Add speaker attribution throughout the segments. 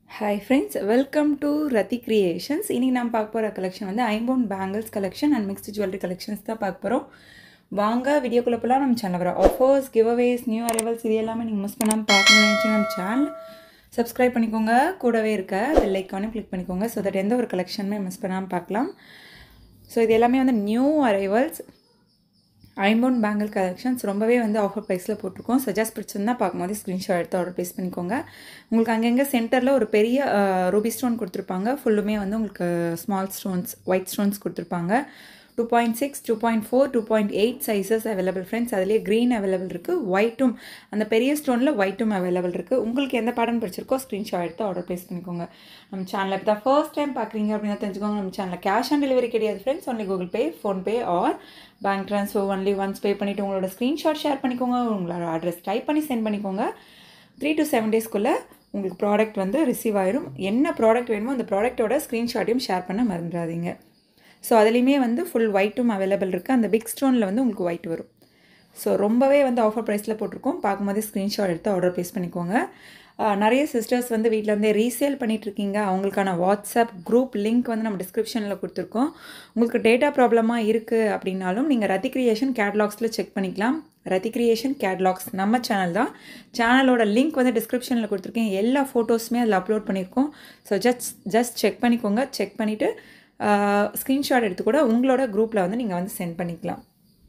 Speaker 1: hi friends welcome to Rathi creations இனி நாம் பார்க்க போகிற கலெக்ஷன் வந்து ஐம்போன் bangles collection and mixed jewellery collections தான் பார்க்க போகிறோம் வாங்க வீடியோக்குள்ளே போகலாம் நம்ம சேனல் வர offers giveaways new arrivals இது எல்லாமே நீங்கள் மிஸ் பண்ணாமல் பார்க்கணும்னு நினச்சி நம்ம சேனல் சப்ஸ்கிரைப் பண்ணிக்கோங்க கூடவே இருக்க பெல் ஐக்கானையும் கிளிக் பண்ணிக்கோங்க ஸோ தட் எந்த ஒரு கலெக்ஷனுமே மிஸ் பண்ணாமல் பார்க்கலாம் ஸோ இது எல்லாமே வந்து நியூ அரைவல்ஸ் ஐம்பவுன் பேங்கிள் கலெக்ஷன்ஸ் ரொம்பவே வந்து ஆஃபர் ப்ரைஸில் போட்டிருக்கோம் சஜஸ்ட் பிடிச்சிருந்தா பார்க்கும்போது ஸ்க்ரீன்ஷாட் எடுத்து ஆர்டர் ப்ளேஸ் பண்ணிக்கோங்க உங்களுக்கு அங்கங்கே சென்டரில் ஒரு பெரிய ரூபி ஸ்டோன் கொடுத்துருப்பாங்க ஃபுல்லுமே வந்து உங்களுக்கு ஸ்மால் ஸ்டோன்ஸ் ஒயிட் ஸ்டோன்ஸ் கொடுத்துருப்பாங்க two point six two point four two point eight sizes available friends அதுலேயே க்ரீன் அவைலபிள் இருக்குது ஒயிட்டும் அந்த பெரிய ஸ்டோனில் ஒயிட்டும் அவைலபிள் இருக்குது உங்களுக்கு எந்த பாடம் பிடிச்சிருக்கோ ஸ்க்ரீன்ஷாட் எடுத்து ஆர்டர் ப்ளேஸ் பண்ணிக்கோங்க நம்ம சேனலில் இப்போ தான் ஃபர்ஸ்ட் டைம் பார்க்குறீங்க அப்படின்னா தெரிஞ்சுக்கோங்க நம்ம சேனலில் கேஷ் ஆன் டெலிவரி கிடையாது friends only Google Pay PhonePe or bank transfer only once pay பண்ணிவிட்டு உங்களோட ஸ்க்ரீன்ஷாட் ஷேர் பண்ணிக்கோங்க உங்களோட அட்ரஸ் டைப் பண்ணி சென்ட் பண்ணிக்கோங்க த்ரீ டு செவன் டேஸ்க்குள்ளே உங்களுக்கு ப்ராடக்ட் வந்து ரிசீவ் ஆயிரும் என்ன ப்ராடக்ட் வேணுமோ அந்த ப்ராடக்ட்டோட ஸ்க்ரீன்ஷாட்டையும் ஷேர் பண்ண மறந்துடாதீங்க ஸோ அதுலேயுமே வந்து ஃபுல் ஒயிட்டும் அவைலபிள் இருக்குது அந்த பிக் ஸ்டோனில் வந்து உங்களுக்கு ஒயிட் வரும் ஸோ ரொம்பவே வந்து ஆஃபர் ப்ரைஸில் போட்டிருக்கோம் பார்க்கும்போதே ஸ்க்ரீன்ஷாட் எடுத்து ஆர்டர் ப்ளேஸ் பண்ணிக்கோங்க நிறைய சிஸ்டர்ஸ் வந்து வீட்டில் வந்து ரீசேல் பண்ணிகிட்ருக்கீங்க அவங்களுக்கான வாட்ஸ்அப் குரூப் லிங்க் வந்து நம்ம டிஸ்கிரிப்ஷனில் கொடுத்துருக்கோம் உங்களுக்கு டேட்டா ப்ராப்ளமாக இருக்குது அப்படின்னாலும் நீங்கள் ரத்தி கிரியேஷன் கேட்லாக்ஸில் செக் பண்ணிக்கலாம் ரத்தி கிரியேஷன் கேட்லாக்ஸ் நம்ம சேனல் தான் சேனலோட லிங்க் வந்து டிஸ்கிரிப்ஷனில் கொடுத்துருக்கேன் எல்லா ஃபோட்டோஸுமே அதில் அப்லோட் பண்ணியிருக்கோம் ஸோ ஜஸ்ட் ஜஸ்ட் செக் பண்ணிக்கோங்க செக் பண்ணிவிட்டு ஸ்க்ரீன்ஷாட் எடுத்து கூட உங்களோட குரூப்பில் வந்து நீங்கள் வந்து சென்ட் பண்ணிக்கலாம்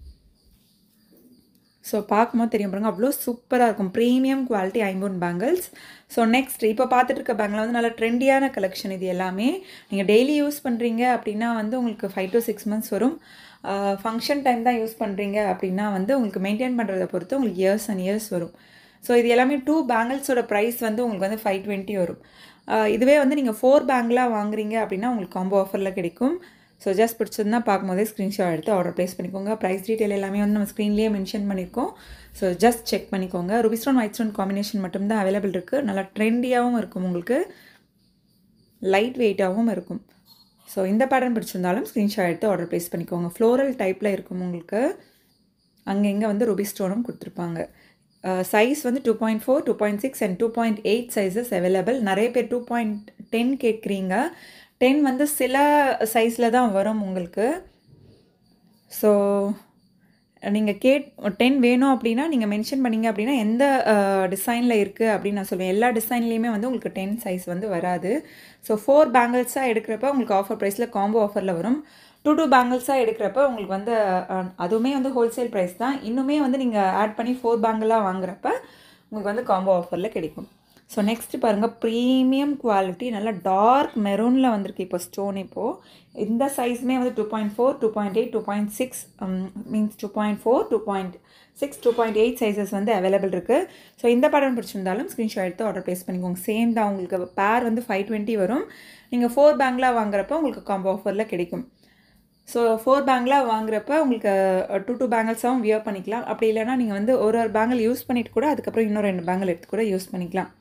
Speaker 1: ஸோ பார்க்கும்போது தெரியும் பாருங்க அவ்வளோ சூப்பராக இருக்கும் ப்ரீமியம் குவாலிட்டி ஐம்போன் பேங்கிள்ஸ் ஸோ நெக்ஸ்ட் இப்போ பார்த்துட்டு இருக்க பேங்கில் வந்து நல்ல ட்ரெண்டியான கலெக்ஷன் இது எல்லாமே நீங்கள் டெய்லி யூஸ் பண்ணுறீங்க அப்படின்னா வந்து உங்களுக்கு ஃபைவ் டு சிக்ஸ் மந்த்ஸ் வரும் ஃபங்க்ஷன் டைம் தான் யூஸ் பண்ணுறீங்க அப்படின்னா வந்து உங்களுக்கு மெயின்டைன் பண்ணுறதை பொறுத்து உங்களுக்கு இயர்ஸ் அண்ட் இயர்ஸ் வரும் ஸோ இது எல்லாமே டூ பேங்கிள்ஸோட ப்ரைஸ் வந்து உங்களுக்கு வந்து ஃபைவ் டுவெண்ட்டி வரும் இதுவே வந்து நீங்கள் ஃபோர் பேங்கிளாக வாங்குறீங்க அப்படின்னா உங்களுக்கு காம்போ ஆஃபரில் கிடைக்கும் ஸோ ஜஸ்ட் பிடிச்சதுன்னா பார்க்கும்போதே ஸ்க்ரீன்ஷாட் எடுத்து ஆர்டர் ப்ளேஸ் பண்ணிக்கோங்க ப்ரைஸ் டீட்டெயில் எல்லாமே வந்து நம்ம ஸ்க்ரீன்லேயே மென்ஷன் பண்ணியிருக்கோம் ஸோ ஜஸ்ட் செக் பண்ணிக்கோங்க ruby stone white stone combination மட்டும்தான் அவைலபிள் இருக்குது நல்லா ட்ரெண்டியாகவும் இருக்கும் உங்களுக்கு லைட் வெயிட்டாகவும் இருக்கும் ஸோ இந்த பேட்டர்ன் பிடிச்சிருந்தாலும் ஸ்க்ரீன்ஷாட் எடுத்து ஆர்டர் ப்ளேஸ் பண்ணிக்கோங்க ஃப்ளோரல் டைப்பில் இருக்கும் உங்களுக்கு அங்கங்கே வந்து ரூபி ஸ்டோனும் கொடுத்துருப்பாங்க சைஸ் வந்து two point four two point six and two point eight sizes available நிறைய பேர் டூ பாயிண்ட் டென் கேட்குறீங்க டென் வந்து சில சைஸில் தான் வரும் உங்களுக்கு ஸோ நீங்கள் கேட் டென் வேணும் அப்படின்னா நீங்கள் மென்ஷன் பண்ணிங்க அப்படின்னா எந்த டிசைனில் இருக்குது அப்படின்னு நான் சொல்லுவேன் எல்லா டிசைன்லேயுமே வந்து உங்களுக்கு டென் சைஸ் வந்து வராது ஸோ ஃபோர் பேங்கிள்ஸாக எடுக்கிறப்ப உங்களுக்கு ஆஃபர் ப்ரைஸில் காம்போ ஆஃபரில் வரும் டூ டூ பேங்கிள்ஸாக எடுக்கிறப்ப உங்களுக்கு வந்து அதுவுமே வந்து ஹோல்சேல் ப்ரைஸ் தான் இன்னுமே வந்து நீங்கள் ஆட் பண்ணி ஃபோர் பேங்கிளாக வாங்குறப்ப உங்களுக்கு வந்து காம்போ ஆஃபரில் கிடைக்கும் ஸோ நெக்ஸ்ட்டு பாருங்கள் ப்ரீமியம் குவாலிட்டி நல்லா டார்க் மெரூனில் வந்திருக்கு இப்போ ஸ்டோன் இப்போது இந்த சைஸுமே வந்து two point four two point eight two point six means two point four two point six two point eight sizes வந்து அவைலபிள் இருக்குது ஸோ இந்த படம் பிடிச்சிருந்தாலும் ஸ்க்ரீன்ஷாட் எடுத்து ஆர்டர் ப்ளேஸ் பண்ணிக்கோங்க சேம் தான் உங்களுக்கு பேர் வந்து ஃபைவ் டுவெண்ட்டி வரும் நீங்கள் ஃபோர் பேங்கில் வாங்குறப்ப உங்களுக்கு காம்போ ஆஃபரில் கிடைக்கும் ஸோ ஃபோர் பேங்கில் வாங்குறப்ப உங்களுக்கு டூ டூ பேங்கிள்ஸாகவும் வியர் பண்ணிக்கலாம் அப்படி இல்லைனா நீங்கள் வந்து ஒரு ஒரு பேங்கிள் யூஸ் பண்ணிவிட்டு கூட அதுக்கப்புறம் இன்னும் ரெண்டு பேங்கிள் எடுத்து கூட யூஸ் பண்ணிக்கலாம்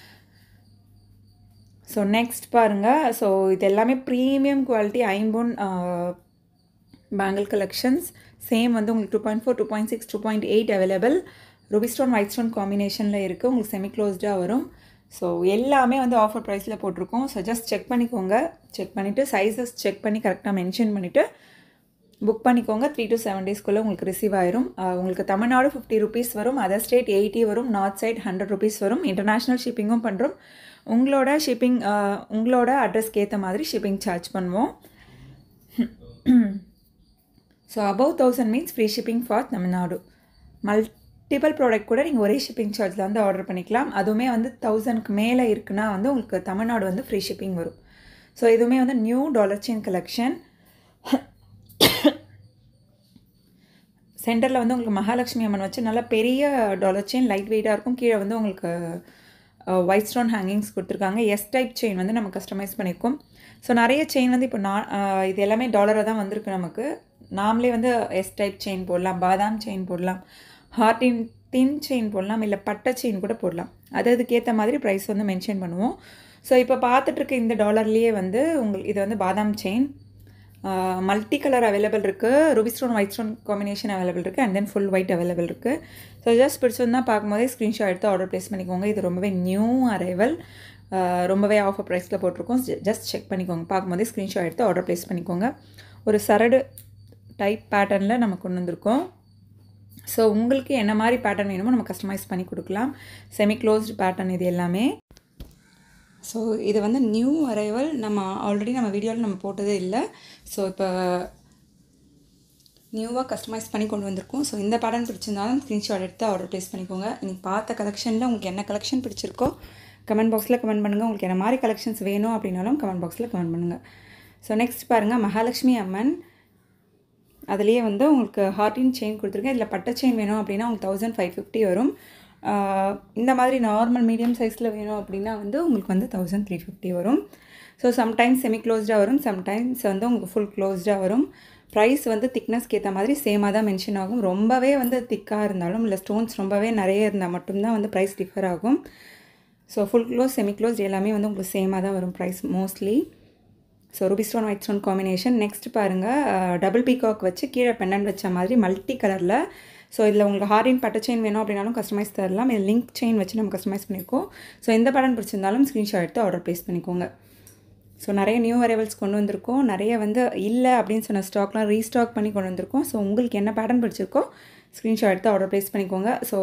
Speaker 1: ஸோ நெக்ஸ்ட் பாருங்கள் ஸோ இது எல்லாமே ப்ரீமியம் குவாலிட்டி ஐம்போன் பேங்கிள் கலெக்ஷன்ஸ் சேம் வந்து உங்களுக்கு two point four two point six two point eight available ruby stone white stone காம்பினேஷனில் இருக்குது உங்களுக்கு செமி க்ளோஸ்டாக வரும் ஸோ எல்லாமே வந்து ஆஃபர் ப்ரைஸில் போட்டிருக்கோம் ஸோ ஜஸ்ட் செக் பண்ணிக்கோங்க செக் பண்ணிவிட்டு சைஸஸ் செக் பண்ணி கரெக்டாக மென்ஷன் பண்ணிவிட்டு புக் பண்ணிக்கோங்க த்ரீ டு செவன் டேஸ்க்குள்ளே உங்களுக்கு ரிசீவ் ஆயிரும் உங்களுக்கு தமிழ்நாடு ஃபிஃப்டி ருபீஸ் வரும் அதர் ஸ்டேட் எயிட்டி வரும் நார்த் சைட் ஹண்ட்ரட் ருபீஸ் வரும் இன்டர்நேஷ்னல் ஷிப்பிங்கும் பண்ணுறோம் உங்களோட ஷிப்பிங் உங்களோட அட்ரஸ்க்கு ஏற்ற மாதிரி ஷிப்பிங் சார்ஜ் பண்ணுவோம் so above thousand means free shipping for Tamil Nadu multiple product கூட நீங்கள் ஒரே ஷிப்பிங் சார்ஜில் வந்து ஆர்டர் பண்ணிக்கலாம் அதுவுமே வந்து தௌசண்ட்க்கு மேலே இருக்குன்னா வந்து உங்களுக்கு தமிழ்நாடு வந்து ஃப்ரீ ஷிப்பிங் வரும் ஸோ இதுவுமே வந்து நியூ டாலர் செயின் கலெக்ஷன் சென்டரில் வந்து உங்களுக்கு மகாலட்சுமி அம்மன் வச்சு நல்லா பெரிய டாலர் செயின் லைட் வெயிட்டாக இருக்கும் கீழே வந்து உங்களுக்கு ஒயிட் ஸ்டோன் ஹேங்கிங்ஸ் கொடுத்துருக்காங்க எஸ் டைப் செயின் வந்து நம்ம கஸ்டமைஸ் பண்ணியிருக்கோம் ஸோ நிறைய செயின் வந்து இப்போ நான் இது எல்லாமே டாலராக தான் வந்திருக்கு நமக்கு நாமளே வந்து எஸ் டைப் செயின் போடலாம் பாதாம் செயின் போடலாம் ஹார்டின் தின் செயின் போடலாம் இல்லை பட்டை செயின் கூட போடலாம் அது அதுக்கேற்ற மாதிரி ப்ரைஸ் வந்து மென்ஷன் பண்ணுவோம் ஸோ இப்போ பார்த்துட்ருக்க இந்த டாலர்லேயே வந்து உங்களுக்கு இது வந்து பாதாம் செயின் மல்டி கலர் அவைலபிள் இருக்குது ruby stone white stone combination available இருக்குது and then full white available இருக்குது ஸோ ஜஸ்ட் பிடிச்சிருந்தா பார்க்கும்போதே ஸ்க்ரீன்ஷாட் எடுத்து ஆர்டர் ப்ளேஸ் பண்ணிக்கோங்க இது ரொம்பவே நியூ அரைவல் ரொம்பவே ஆஃபர் ப்ரைஸில் போட்டிருக்கோம் ஜஸ்ட் செக் பண்ணிக்கோங்க பார்க்கும்போதே ஸ்க்ரீன்ஷாட் எடுத்து ஆர்டர் ப்ளேஸ் பண்ணிக்கோங்க ஒரு சரடு டைப் பேட்டர்னில் நம்ம கொண்டு வந்திருக்கோம் ஸோ உங்களுக்கு என்ன மாதிரி பேட்டர்ன் வேணுமோ நம்ம கஸ்டமைஸ் பண்ணி கொடுக்கலாம் செமி க்ளோஸ்டு பேட்டர்ன் இது எல்லாமே ஸோ இது வந்து நியூ அரைவல் நம்ம ஆல்ரெடி நம்ம வீடியோவில் நம்ம போட்டதே இல்லை ஸோ இப்போ நியூவாக கஸ்டமைஸ் பண்ணி கொண்டு வந்திருக்கோம் ஸோ இந்த பேட்டர்ன் பிடிச்சிருந்தாலும் ஸ்க்ரீன்ஷாட் எடுத்து ஆர்டர் ப்ளேஸ் பண்ணிக்கோங்க நீங்கள் பார்த்த கலெக்ஷனில் உங்களுக்கு என்ன கலெக்ஷன் பிடிச்சிருக்கோ கமெண்ட் பாக்ஸில் கமெண்ட் பண்ணுங்கள் உங்களுக்கு என்ன மாதிரி கலெக்ஷன்ஸ் வேணும் அப்படின்னாலும் கமெண்ட் பாக்ஸில் கமெண்ட் பண்ணுங்கள் ஸோ நெக்ஸ்ட் பாருங்கள் மகாலட்சுமி அம்மன் அதுலேயே வந்து உங்களுக்கு ஹார்டின் செயின் கொடுத்துருக்கேன் இதில் பட்டை செயின் வேணும் அப்படின்னா உங்களுக்கு தௌசண்ட் ஃபைவ் ஃபிஃப்டி வரும் இந்த மாதிரி நார்மல் மீடியம் சைஸில் வேணும் அப்படின்னா வந்து உங்களுக்கு வந்து தௌசண்ட் த்ரீ ஃபிஃப்டி வரும் ஸோ சம்டைம்ஸ் செமி க்ளோஸ்டாக வரும் சம்டைம்ஸ் வந்து உங்களுக்கு ஃபுல் க்ளோஸ்டாக வரும் ப்ரைஸ் வந்து திக்னஸ்க்கு ஏற்ற மாதிரி சேமாக தான் மென்ஷன் ஆகும் ரொம்பவே வந்து திக்காக இருந்தாலும் இல்லை ஸ்டோன்ஸ் ரொம்பவே நிறைய இருந்தால் மட்டும்தான் வந்து ப்ரைஸ் டிஃபர் ஆகும் so full close semi close எல்லாமே வந்து உங்களுக்கு சேமாக தான் வரும் price mostly so ruby stone white stone combination next பாருங்கள் டபுள் பீகாக் வச்சு கீழே பெண்டன் வச்ச மாதிரி மல்டி கலரில் ஸோ இதில் உங்களுக்கு ஹாரின் பட்டை செயின் வேணும் அப்படின்னாலும் கஸ்டமைஸ் தரலாம் இது லிங்க் செயின் வச்சு நம்ம கஸ்டமைஸ் பண்ணியிருக்கோம் ஸோ எந்த படம் பிடிச்சிருந்தாலும் ஸ்க்ரீன்ஷாட் எடுத்து ஆர்டர் ப்ளேஸ் பண்ணிக்கோங்க ஸோ நிறைய நியூ அரைவல்ஸ் கொண்டு வந்திருக்கோம் நிறைய வந்து இல்லை அப்படின்னு சொன்ன ஸ்டாக்லாம் ரீஸ்டாக் பண்ணி கொண்டு வந்திருக்கோம் ஸோ உங்களுக்கு என்ன பேட்டர்ன் பிடிச்சிருக்கோ ஸ்க்ரீன்ஷாட் எடுத்து ஆர்டர் ப்ளேஸ் பண்ணிக்கோங்க ஸோ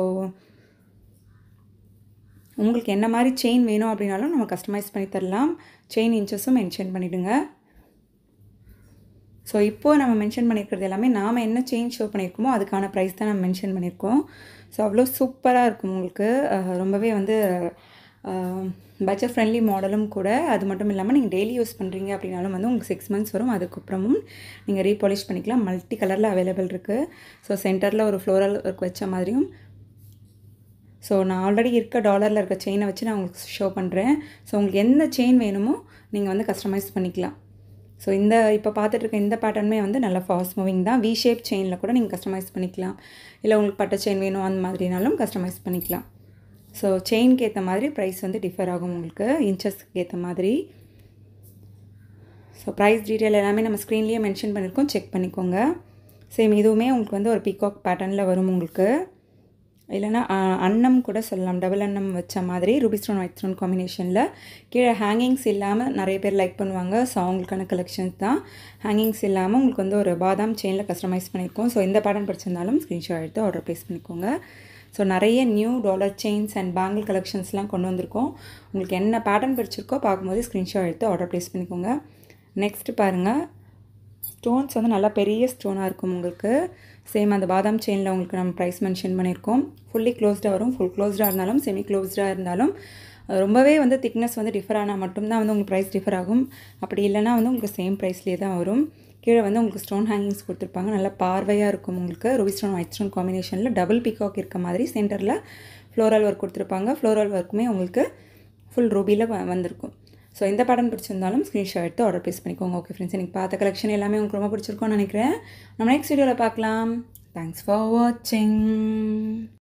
Speaker 1: உங்களுக்கு என்ன மாதிரி செயின் வேணும் அப்படின்னாலும் நம்ம கஸ்டமைஸ் பண்ணி தரலாம் செயின் இன்ச்சஸும் மென்ஷன் பண்ணிவிடுங்க ஸோ இப்போது நம்ம மென்ஷன் பண்ணியிருக்கிறது எல்லாமே நாம் என்ன செயின் ஷோ பண்ணியிருக்கோமோ அதுக்கான ப்ரைஸ் தான் நம்ம மென்ஷன் பண்ணியிருக்கோம் ஸோ அவ்வளோ சூப்பராக இருக்கும் உங்களுக்கு ரொம்பவே வந்து பட்ஜெட் ஃப்ரெண்ட்லி மாடலும் கூட அது மட்டும் இல்லாமல் நீங்கள் டெய்லி யூஸ் பண்ணுறீங்க அப்படின்னாலும் வந்து உங்களுக்கு சிக்ஸ் மந்த்ஸ் வரும் அதுக்கப்புறமும் நீங்கள் ரீபாலிஷ் பண்ணிக்கலாம் மல்டி கலரில் அவைலபிள் இருக்குது ஸோ சென்டரில் ஒரு ஃப்ளோரல் ஒர்க் வச்ச மாதிரியும் ஸோ நான் ஆல்ரெடி இருக்க டாலரில் இருக்க செயினை வச்சு நான் உங்களுக்கு ஷோ பண்ணுறேன் ஸோ உங்களுக்கு எந்த செயின் வேணுமோ நீங்கள் வந்து கஸ்டமைஸ் பண்ணிக்கலாம் ஸோ இந்த இப்போ பார்த்துட்டு இருக்க இந்த பேட்டர்னுமே வந்து நல்லா ஃபாஸ்ட் மூவிங் தான் வி ஷேப் செயினில் கூட நீங்கள் கஸ்டமைஸ் பண்ணிக்கலாம் இல்லை உங்களுக்கு பட்டை செயின் வேணும் அந்த மாதிரினாலும் கஸ்டமைஸ் பண்ணிக்கலாம் ஸோ செயின்க்கு ஏற்ற மாதிரி ப்ரைஸ் வந்து டிஃபர் ஆகும் உங்களுக்கு இன்ச்சஸ்க்கு ஏற்ற மாதிரி ஸோ ப்ரைஸ் டீட்டெயில் எல்லாமே நம்ம ஸ்க்ரீன்லேயே மென்ஷன் பண்ணியிருக்கோம் செக் பண்ணிக்கோங்க சேம் இதுவுமே உங்களுக்கு வந்து ஒரு பீகாக் பேட்டர்னில் வரும் உங்களுக்கு இல்லைனா அன்னம் கூட சொல்லலாம் டபுள் அன்னம் வச்ச மாதிரி ரூபி ஸ்டோன் ஒயிட் ஸ்டோன் காம்பினேஷனில் கீழே ஹேங்கிங்ஸ் இல்லாமல் நிறைய பேர் லைக் பண்ணுவாங்க ஸோ அவங்களுக்கான கலெக்ஷன்ஸ் தான் ஹேங்கிங்ஸ் இல்லாமல் உங்களுக்கு வந்து ஒரு பாதாம் செயினில் கஸ்டமைஸ் பண்ணியிருக்கோம் ஸோ எந்த பேட்டர்ன் பிடிச்சிருந்தாலும் ஸ்க்ரீன்ஷாட் எடுத்து ஆர்டர் ப்ளேஸ் பண்ணிக்கோங்க ஸோ நிறைய new dollar chains and bangle கலெக்ஷன்ஸ்லாம் கொண்டு வந்திருக்கோம் உங்களுக்கு என்ன பேட்டர்ன் பிடிச்சிருக்கோ பார்க்கும்போது ஸ்க்ரீன்ஷாட் எடுத்து ஆர்டர் ப்ளேஸ் பண்ணிக்கோங்க நெக்ஸ்ட்டு பாருங்கள் ஸ்டோன்ஸ் வந்து நல்லா பெரிய ஸ்டோனாக இருக்கும் உங்களுக்கு சேம் அந்த பாதாம் செயினில் உங்களுக்கு நம்ம ப்ரைஸ் மென்ஷன் பண்ணியிருக்கோம் ஃபுல்லி க்ளோஸ்டாக வரும் ஃபுல் க்ளோஸ்டாக இருந்தாலும் செமி க்ளோஸ்டாக இருந்தாலும் ரொம்பவே வந்து திக்னஸ் வந்து டிஃபர் ஆனால் மட்டும்தான் வந்து உங்களுக்கு ப்ரைஸ் டிஃபர் ஆகும் அப்படி இல்லைனா வந்து உங்களுக்கு சேம் ப்ரைஸ்லேயே தான் வரும் கீழே வந்து உங்களுக்கு ஸ்டோன் ஹேங்கிங்ஸ் கொடுத்துருப்பாங்க நல்லா பார்வையாக இருக்கும் உங்களுக்கு ரூபி ஸ்டோன் ஒயிட் ஸ்டோன் காம்பினேஷனில் டபுள் பிகாக் இருக்க மாதிரி சென்டரில் ஃப்ளோரல் ஒர்க் கொடுத்துருப்பாங்க ஃப்ளோரல் ஒர்க்குமே உங்களுக்கு ஃபுல் ரூபியில் வந்திருக்கும் ஸோ எந்த பேட்டர்ன் பிடிச்சிருந்தாலும் ஸ்க்ரீன்ஷாட் எடுத்து ஆர்டர் ப்ளேஸ் பண்ணிக்கோங்க ஓகே ஃப்ரெண்ட்ஸ் எனக்கு பார்த்த கலெக்ஷன் எல்லாமே உங்களுக்கு ரொம்ப பிடிச்சிருக்கோன்னு நினைக்கிறேன் நம்ம நெக்ஸ்ட் வீடியோவில் பார்க்கலாம் தேங்க்ஸ் ஃபார் வாட்சிங்